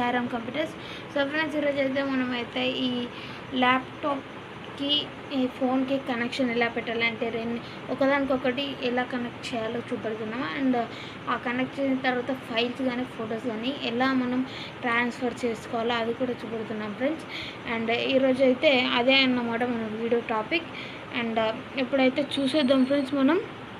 KRM computers so friends ఈరోజు అయితే మనం అయితే ఈ ల్యాప్టాప్కి ఈ ఫోన్కి కనెక్షన్ ఎలా పెట్టాలంటే రెండు ఒకదానికొకటి ఎలా కనెక్ట్ చేయాలో చూపెడుతున్నాం అండ్ ఆ కనెక్ట్ చేసిన తర్వాత ఫైల్స్ కానీ ఫొటోస్ కానీ ఎలా మనం ట్రాన్స్ఫర్ చేసుకోవాలో అది కూడా చూపెడుతున్నాం ఫ్రెండ్స్ అండ్ ఈరోజు అయితే అదే అన్నమాట మన వీడియో టాపిక్ అండ్ ఇప్పుడైతే చూసేద్దాం ఫ్రెండ్స్ మనం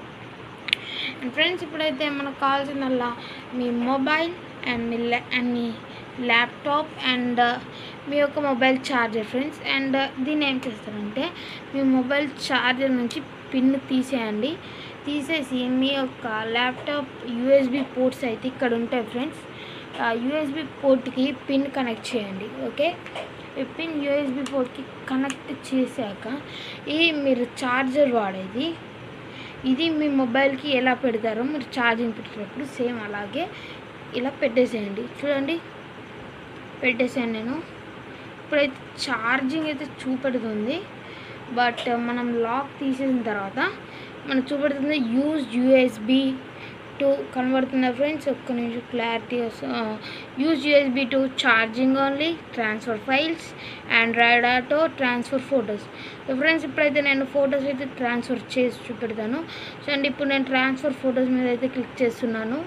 అండ్ ఫ్రెండ్స్ ఇప్పుడైతే మనకు కావాల్సిందల్లా మీ మొబైల్ అండ్ మీ ల్యా అండ్ మీ ల్యాప్టాప్ అండ్ మీ యొక్క మొబైల్ ఛార్జర్ ఫ్రెండ్స్ అండ్ దీన్ని ఏం చేస్తారంటే మీ మొబైల్ ఛార్జర్ నుంచి పిన్ తీసేయండి తీసేసి మీ యొక్క ల్యాప్టాప్ యూఎస్బి పోర్ట్స్ అయితే ఇక్కడ ఉంటాయి ఫ్రెండ్స్ ఆ యూఎస్బి పోర్ట్కి పిన్ కనెక్ట్ చేయండి ఓకే ఈ పిన్ యూఎస్బి పోర్ట్కి కనెక్ట్ చేశాక ఈ మీరు ఛార్జర్ వాడేది ఇది మీ మొబైల్కి ఎలా పెడతారో మీరు ఛార్జింగ్ పెట్టేటప్పుడు సేమ్ అలాగే ఇలా పెట్టేసేయండి చూడండి పెట్టేసాను నేను ఇప్పుడైతే ఛార్జింగ్ అయితే చూపెడుతుంది బట్ మనం లాక్ తీసేసిన తర్వాత మనం చూపెడుతుంది యూజ్ యూఎస్బి టు కనబడుతుంది ఫ్రెండ్స్ ఒక్క నిమిషం clarity use USB to charging only transfer files Android auto transfer photos so friends ఇప్పుడైతే నేను ఫొటోస్ అయితే ట్రాన్స్ఫర్ చేసి చూపెడతాను సో అండ్ ఇప్పుడు నేను ట్రాన్స్ఫర్ ఫొటోస్ మీద అయితే క్లిక్ చేస్తున్నాను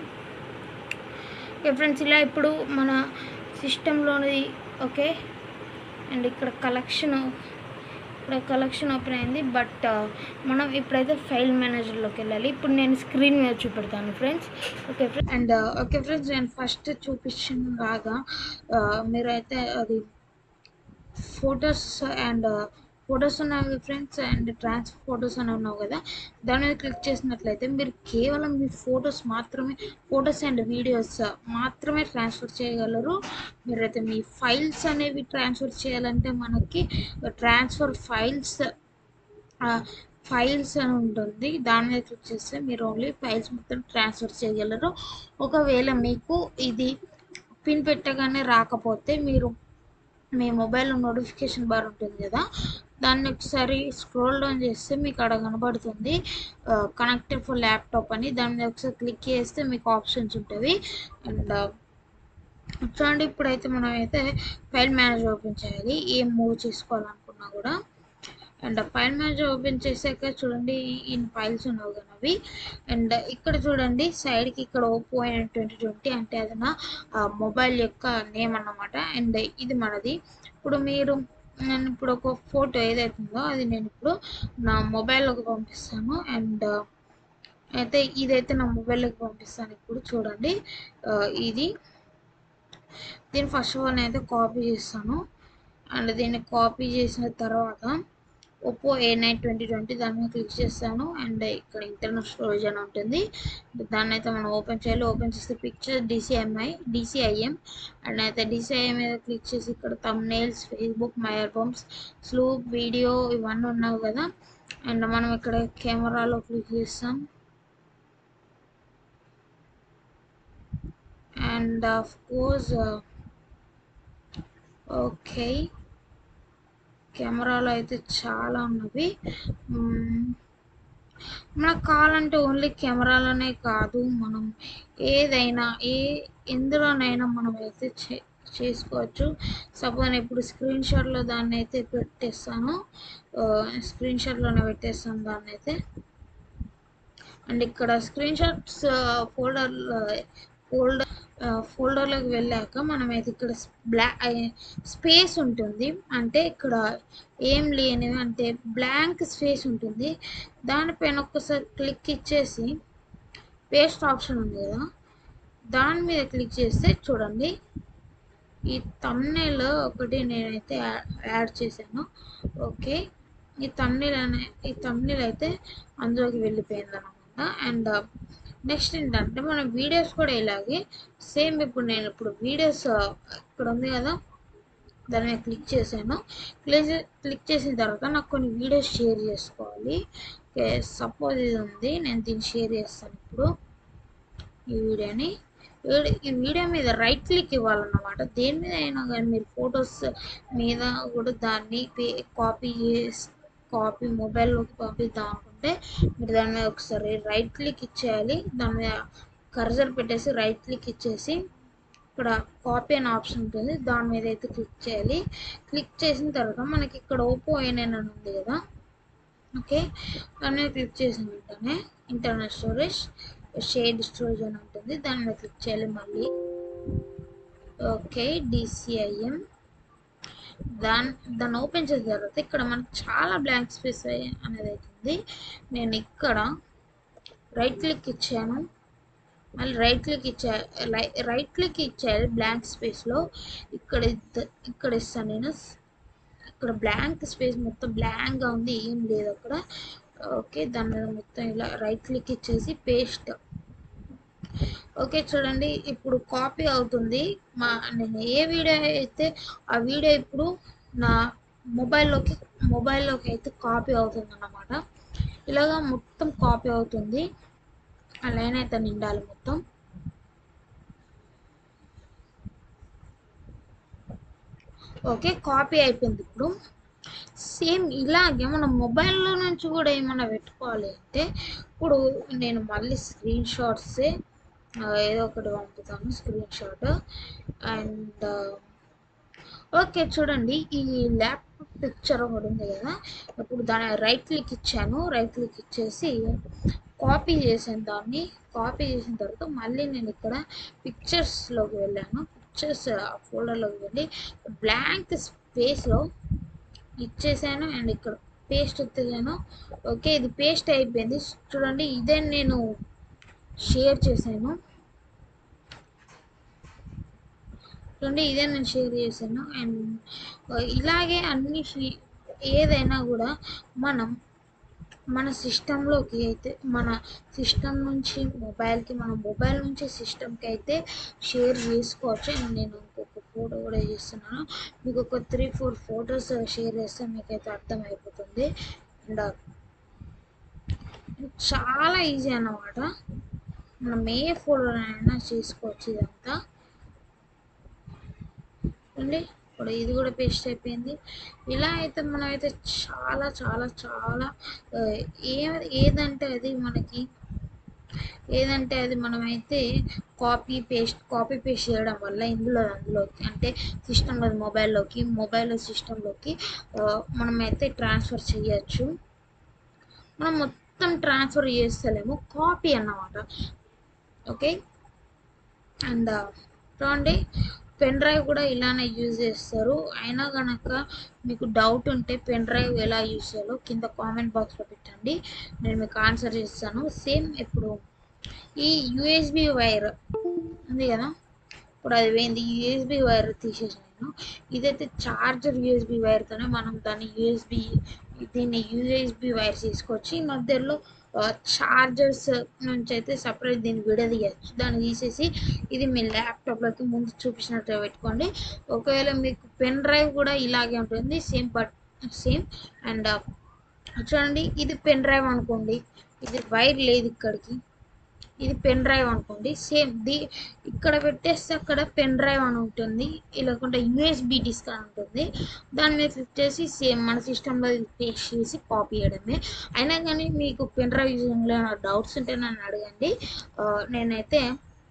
ఓకే ఫ్రెండ్స్ ఇలా ఇప్పుడు మన సిస్టంలోని ఓకే అండ్ ఇక్కడ కలెక్షన్ ఇక్కడ కలెక్షన్ ఓపెన్ అయింది బట్ మనం ఇప్పుడైతే ఫైల్ మేనేజర్లోకి వెళ్ళాలి ఇప్పుడు నేను స్క్రీన్ మీద చూపెడతాను friends okay friends and okay friends నేను ఫస్ట్ చూపించిన లాగా మీరైతే అది ఫొటోస్ అండ్ ఫొటోస్ ఉన్నాయి ఫ్రెండ్స్ అండ్ ట్రాన్స్ఫర్ ఫొటోస్ అని ఉన్నావు కదా దాని మీద క్లిక్ చేసినట్లయితే మీరు కేవలం మీ ఫొటోస్ మాత్రమే ఫొటోస్ అండ్ వీడియోస్ మాత్రమే ట్రాన్స్ఫర్ చేయగలరు మీరైతే మీ ఫైల్స్ అనేవి ట్రాన్స్ఫర్ చేయాలంటే మనకి ట్రాన్స్ఫర్ ఫైల్స్ ఫైల్స్ అని ఉంటుంది దాని మీద క్లిక్ చేస్తే మీరు ఓన్లీ ఫైల్స్ మొత్తం ట్రాన్స్ఫర్ చేయగలరు ఒకవేళ మీకు ఇది పిన్ పెట్టగానే రాకపోతే మీరు మీ మొబైల్లో నోటిఫికేషన్ బార్ ఉంటుంది కదా దాన్ని ఒకసారి స్క్రోల్ డౌన్ చేస్తే మీకు అక్కడ కనబడుతుంది కనెక్టెడ్ ఫర్ ల్యాప్టాప్ అని దాని మీద ఒకసారి క్లిక్ చేస్తే మీకు ఆప్షన్స్ ఉంటుంది అండ్ చూడండి ఇప్పుడైతే మనం అయితే ఫైల్ మేనేజర్ ఓపెన్ చేయాలి ఏం మూవ్ చేసుకోవాలనుకున్నా కూడా అండ్ ఫైల్ మేనేజర్ ఓపెన్ చేశాక చూడండి ఇన్ ఫైల్స్ ఉన్నావు కానీ అవి అండ్ ఇక్కడ చూడండి సైడ్కి ఇక్కడ ఓపో అండ్ ట్వంటీ ట్వంటీ అంటే అది నా మొబైల్ యొక్క నేమ్ అన్నమాట అండ్ ఇది మనది ఇప్పుడు మీరు నేను ఇప్పుడు ఒక ఫోటో ఏదైతుందో అది నేను ఇప్పుడు నా మొబైల్లోకి పంపిస్తాను అండ్ అయితే ఇదైతే నా మొబైల్లోకి పంపిస్తాను ఇప్పుడు చూడండి ఇది దీన్ని ఫస్ట్ ఆఫ్ ఆల్ అయితే కాపీ చేస్తాను అండ్ దీన్ని కాపీ చేసిన తర్వాత Oppo A nine twenty twenty దాని మీద క్లిక్ చేస్తాను అండ్ ఇక్కడ ఇంటర్నల్ స్టోరేజ్ అని ఉంటుంది దాన్ని అయితే మనం ఓపెన్ చేయాలి ఓపెన్ చేస్తే పిక్చర్ డిసిఎంఐ డిసిఐఎం అండ్ అయితే డిసిఐఎం మీద క్లిక్ చేసి ఇక్కడ thumbnails Facebook my albums స్లూప్ వీడియో ఇవన్నీ ఉన్నావు కదా అండ్ మనం ఇక్కడ కెమెరాలో క్లిక్ చేస్తాం అండ్ ఆఫ్ కోర్స్ ఓకే కెమెరాలో అయితే చాలా ఉన్నవి మనకు కావాలంటే ఓన్లీ కెమెరాలోనే కాదు మనం ఏదైనా ఏ ఎందులోనైనా మనం అయితే చే చేసుకోవచ్చు సపోజ్ నేను ఇప్పుడు స్క్రీన్ షాట్లో దాన్ని అయితే పెట్టేస్తాను స్క్రీన్ షాట్లోనే పెట్టేస్తాను దాన్ని అయితే అండ్ ఇక్కడ స్క్రీన్ షాట్స్ ఫోల్డర్ ఫోల్డర్ ఫోల్డర్లోకి వెళ్ళాక మనమైతే ఇక్కడ బ్లాక్ స్పేస్ ఉంటుంది అంటే ఇక్కడ ఏం లేనివి అంటే బ్లాంక్ స్పేస్ ఉంటుంది దానిపైన ఒక్కసారి క్లిక్ ఇచ్చేసి పేస్ట్ ఆప్షన్ ఉంది కదా దాని మీద క్లిక్ చేస్తే చూడండి ఈ తమ్నేల్ ఒకటి నేనైతే యాడ్ చేశాను ఓకే ఈ తమ్నేల్ అనే ఈ తమ్నేల్ అయితే అందులోకి వెళ్ళిపోయింది అనమాట అండ్ నెక్స్ట్ ఏంటంటే మనం వీడియోస్ కూడా ఇలాగే సేమ్ ఇప్పుడు నేను ఇప్పుడు వీడియోస్ ఇక్కడ ఉంది కదా దాని మీద క్లిక్ చేశాను క్లిక్ క్లిక్ చేసిన తర్వాత నాకు కొన్ని వీడియోస్ షేర్ చేసుకోవాలి ఓకే సపోజ్ ఇది ఉంది నేను దీన్ని షేర్ చేస్తాను ఇప్పుడు ఈ వీడియోని ఈ వీడియో మీద రైట్ క్లిక్ ఇవ్వాలన్నమాట దేని మీద అయినా కానీ మీరు ఫొటోస్ మీద కూడా దాన్ని కాపీ చేసి కాపీ మొబైల్లోకి పంపిద్దాం అనుకుంటే మీరు దాని మీద ఒకసారి రైట్ క్లిక్ ఇచ్చేయాలి దాని మీద కర్జర్ పెట్టేసి రైట్ క్లిక్ ఇచ్చేసి ఇక్కడ కాపీ అనే ఆప్షన్ ఉంటుంది దాని మీద అయితే క్లిక్ చేయాలి క్లిక్ చేసిన తర్వాత మనకి ఇక్కడ ఓపో ఏనైనా ఉంది కదా ఓకే దాని మీద క్లిక్ చేసిన వెంటనే ఇంటర్నల్ స్టోరేజ్ షేడ్ స్టోరేజ్ అని ఉంటుంది దాని మీద క్లిక్ చేయాలి మళ్ళీ ఓకే డిసిఐఎం దాని దాన్ని ఓపెన్ చేసిన తర్వాత ఇక్కడ మనకు చాలా బ్లాంక్ స్పేస్ అనేది అవుతుంది నేను ఇక్కడ రైట్ క్లిక్ ఇచ్చాను మళ్ళీ రైట్ క్లిక్ ఇచ్చా రైట్ క్లిక్ ఇచ్చేయాలి బ్లాంక్ స్పేస్లో ఇక్కడ ఇద్ద- ఇక్కడ ఇస్తాను నేను ఇక్కడ బ్లాంక్ స్పేస్ మొత్తం బ్లాంక్గా ఉంది ఏం లేదు అక్కడ ఓకే దాని మీద మొత్తం ఇలా రైట్ క్లిక్ ఇచ్చేసి పేస్ట్ ఓకే చూడండి ఇప్పుడు కాపీ అవుతుంది మా నేను ఏ వీడియో అయితే ఆ వీడియో ఇప్పుడు నా మొబైల్లోకి మొబైల్లోకి అయితే కాపీ అవుతుంది అన్నమాట ఇలాగా మొత్తం కాపీ అవుతుంది ఆ లైన్ అయితే నిండాలి మొత్తం ఓకే కాపీ అయిపోయింది ఇప్పుడు సేమ్ ఇలాగే మనం మొబైల్లో నుంచి కూడా ఏమన్నా పెట్టుకోవాలి అంటే ఇప్పుడు నేను మళ్ళీ స్క్రీన్ షాట్సే ఏదో ఒకటి పంపుతాను స్క్రీన్ షాట్ అండ్ ఓకే చూడండి ఈ ల్యాప్టాప్ పిక్చర్ ఒకటి ఉంది కదా ఇప్పుడు దాని రైట్ క్లిక్ ఇచ్చాను రైట్ క్లిక్ ఇచ్చేసి కాపీ చేసాను దాన్ని కాపీ చేసిన తర్వాత మళ్ళీ నేను ఇక్కడ పిక్చర్స్లోకి వెళ్ళాను పిక్చర్స్ ఫోల్డర్లోకి వెళ్ళి బ్లాంక్ స్పేస్లో ఇచ్చేసాను అండ్ ఇక్కడ పేస్ట్ ఎత్తాను ఓకే ఇది పేస్ట్ అయిపోయింది చూడండి ఇదే నేను షేర్ చేశాను చూడండి ఇదే నేను షేర్ చేశాను అండ్ ఇలాగే అన్ని షీ- ఏదైనా కూడా మనం మన సిస్టంలోకి అయితే మన సిస్టమ్ నుంచి మొబైల్కి మన మొబైల్ నుంచి సిస్టమ్కి అయితే షేర్ చేసుకోవచ్చు అండ్ నేను ఇంకొక ఫోటో కూడా చేస్తున్నాను మీకు ఒక త్రీ ఫోర్ ఫొటోస్ షేర్ చేస్తే మీకు అయితే అర్థమైపోతుంది అండ్ చాలా ఈజీ అన్నమాట మనం ఏ ఫోటోనైనా చేసుకోవచ్చు ఇదంతా అండి ఇప్పుడు ఇది కూడా పేస్ట్ అయిపోయింది ఇలా అయితే మనం అయితే చాలా చాలా చాలా ఆ, ఏ ఏదంటే అది మనకి ఏదంటే అది మనమైతే కాపీ పేస్ట్ కాపీ పేస్ట్ చేయడం వల్ల ఇందులో అందులోకి అంటే సిస్టంలో మొబైల్లోకి మొబైల్ సిస్టంలోకి మనమైతే ట్రాన్స్ఫర్ చేయొచ్చు మనం మొత్తం ట్రాన్స్ఫర్ చేస్తలేము కాపీ అన్నమాట ఓకే అండ్ చూడండి పెన్ డ్రైవ్ కూడా ఇలానే యూజ్ చేస్తారు అయినా కనుక మీకు డౌట్ ఉంటే పెన్ డ్రైవ్ ఎలా యూజ్ చేయాలో కింద కామెంట్ బాక్స్లో పెట్టండి నేను మీకు ఆన్సర్ చేస్తాను సేమ్ ఇప్పుడు ఈ యూఎస్బి వైర్ ఉంది కదా ఇప్పుడు అది పోయింది యూఎస్బి వైర్ తీసేసాను ఇదైతే చార్జర్ యూఎస్బి వైర్తోనే మనం దాన్ని యూఎస్బి దీన్ని యూఎస్బి వైర్ తీసుకొచ్చి ఈ మధ్యలో చార్జర్స్ నుంచి అయితే సపరేట్ దీన్ని విడదీయచ్చు దాన్ని తీసేసి ఇది మీ ల్యాప్టాప్లోకి ముందు చూపించినట్టు పెట్టుకోండి ఒకవేళ మీకు పెన్ డ్రైవ్ కూడా ఇలాగే ఉంటుంది సేమ్ బట్ సేమ్ అండ్ చూడండి ఇది పెన్ డ్రైవ్ అనుకోండి ఇది వైర్ లేదు ఇక్కడికి ఇది పెన్ డ్రైవ్ అనుకోండి సేమ్ ది ఇక్కడ పెట్టేస్తే అక్కడ పెన్ డ్రైవ్ అని ఉంటుంది లేకుంటే యూఎస్బి డిస్క్ అని ఉంటుంది దాని మీద క్లిక్ చేసి సేమ్ మన సిస్టంలో పేస్ట్ చేసి కాపీ చేయడమే అయినా కానీ మీకు పెన్ డ్రైవ్ యూజింగ్లో ఏమైనా డౌట్స్ ఉంటే నన్ను అడగండి ఆ, నేనైతే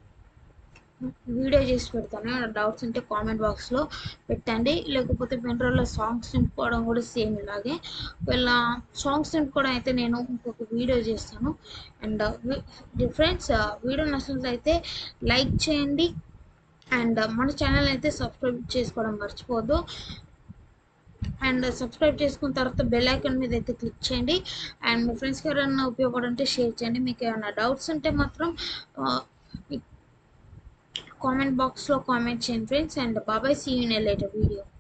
వీడియో చేసి పెడతాను ఏమైనా డౌట్స్ ఉంటే కామెంట్ బాక్స్లో పెట్టండి లేకపోతే పెన్ డ్రైవ్లో సాంగ్స్ నింపుకోవడం కూడా సేమ్ ఇలాగే వీళ్ళ సాంగ్స్ నింపుకోవడం అయితే నేను ఇంకొక వీడియో చేస్తాను అండ్ ఫ్రెండ్స్ వీడియో నచ్చినట్లయితే లైక్ చేయండి అండ్ మన ఛానల్ అయితే సబ్స్క్రైబ్ చేసుకోవడం మర్చిపోవద్దు అండ్ సబ్స్క్రైబ్ చేసుకున్న తర్వాత బెల్ ఐకాన్ మీద అయితే క్లిక్ చేయండి అండ్ మీ ఫ్రెండ్స్కి ఎవరైనా ఉపయోగపడుంటే షేర్ చేయండి మీకు ఏమైనా డౌట్స్ ఉంటే మాత్రం కామెంట్ బాక్స్లో కామెంట్ చేయండి ఫ్రెండ్స్ అండ్ బాబాయ్ see you in later video